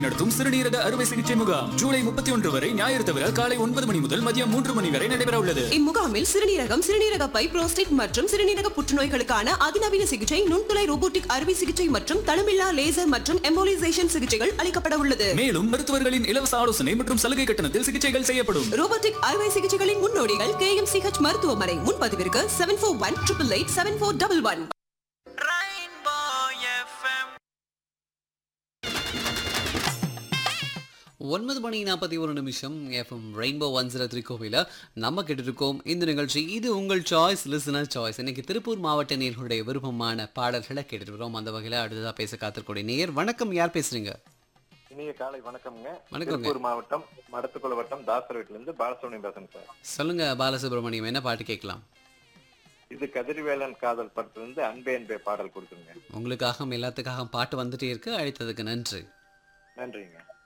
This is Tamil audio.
நடத்தும் சிறுநீரக அறுவை சிகிச்சை முகாம் ஜூலை முப்பத்தி ஒன்று வரை ஞாயிறு தவிர காலை ஒன்பது மணி முதல் மதியம் மூன்று மணி வரை நடைபெற உள்ளது இம்முகாமில் சிறுநீரகம் சிறுநீரக பை புரோஸ்டேட் மற்றும் சிறுநீரக புற்றுநோய்களுக்கான அதிநவீன சிகிச்சை நுண்துளை ரோபோட்டிக் அறுவை சிகிச்சை மற்றும் தளமில்லா லேசர் மற்றும் எம்போலிசேஷன் சிகிச்சைகள் அளிக்கப்பட உள்ளது மேலும் மருத்துவர்களின் இலவச ஆலோசனை மற்றும் சலுகை கட்டணத்தில் சிகிச்சைகள் செய்யப்படும் ரோபோட்டிக் அறுவை சிகிச்சைகளின் முன்னோடிகள் கே எம் சிஹெச் மருத்துவமனை முன்பதிவிற்கு seven four one triple eight seven four double one ஒன்பது மணி நாற்பத்தி ஒரு நிமிஷம் FM rainbow one zero three கோவில நம்ம கேட்டுருக்கோம் இந்த நிகழ்ச்சி இது உங்கள் சாய்ஸ் லிசனர் சாய்ஸ் இன்னைக்கு திருப்பூர் மாவட்ட நேர்களுடைய விருப்பமான பாடல்களை கேட்டுட்டு வரோம் அந்த வகையில் அடுத்ததாக பேச காத்திருக்கூடிய நேயர் வணக்கம் யார் பேசுறீங்க இனிய காலை வணக்கம்ங்க வணக்கங்க. திருப்பூர் மாவட்டம் மடத்துக்குள வட்டம் தாசர் வீட்டுல இருந்து பாலசுப்ரமணியம் பேசுறேன் சார் சொல்லுங்க பாலசுப்ரமணியம் என்ன பாட்டு கேட்கலாம் இது கதிர்வேலன் காதல் படத்துல இருந்து அன்பே அன்பே பாடல் கொடுத்துருங்க உங்களுக்காக எல்லாத்துக்காக பாட்டு வந்துட்டே இருக்கு அழைத்ததுக்கு நன்றி நன்றிங்க